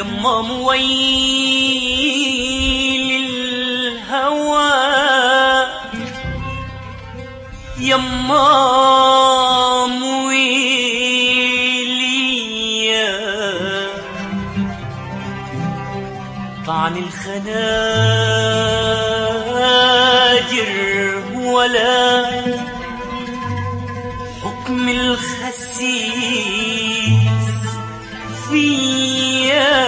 يما مويل الهوى يما مويليا طعن الخناجر ولا حكم الخسيس فيا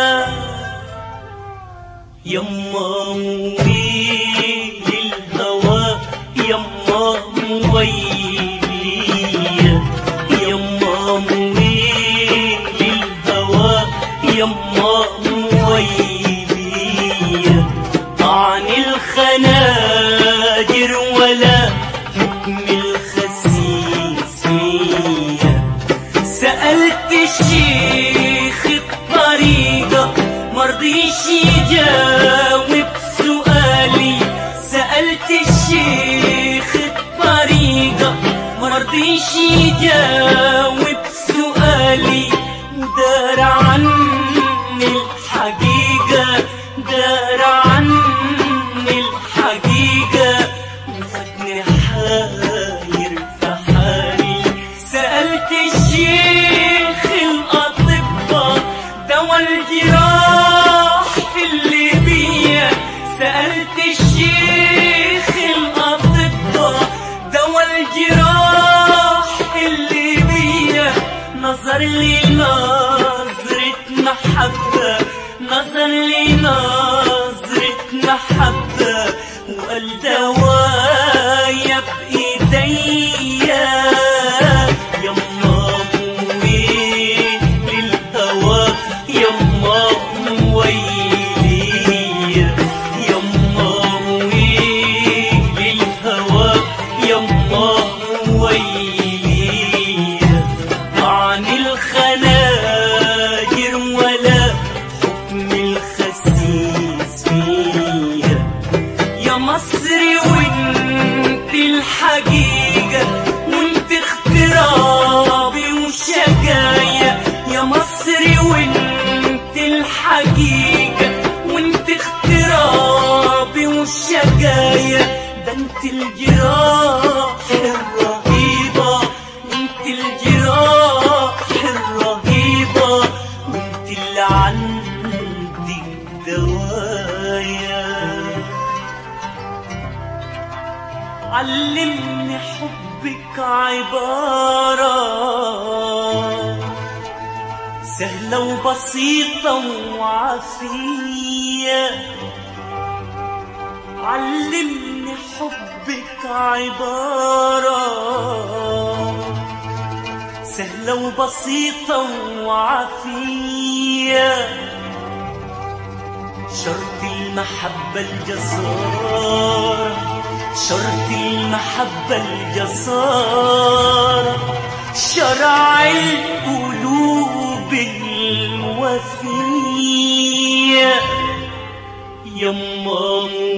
يما مويل الهوى يما مويليا يما مويل الهوى يما مويليا طعن الخناجر ولا حكم الخسيس فيا سألت الشيخ الطريقة مرضيش يجاوب سؤالي سألت الشيخ الطريقة مرضيش يجاوب سؤالي ودار عني الحقيقة دار عني الحقيقة وفاتني حاير في حالي سألت الشيخ الأطباء دوا الجراح اللي بيا سألت الشيخ الأطباء دوا الجراح اللي بيا نظر لي نظرة محبة نظر لي نظرة محبة وقال دوايا بإيديا يما مويل للهوى يما مويليا يما مويل للهوى يما مويليا طعن الخناجر ولا حكم الخسيس فيا يا مصري وانت الحقيقة وانت اخترابي وشقايا يا مصري وانت الحقيقة وانت اخترابي وشقايا ده انت الجراح الرهيبة انت الجراح الرهيبة وانت اللي عندك دوايا علمني حبك عبارة سهلة وبسيطة وعافية علمني حبك عبارة سهلة وبسيطة وعافية شرط المحبة الجسارة شرط المحبة الجسارة شرع القلوب الوفية يما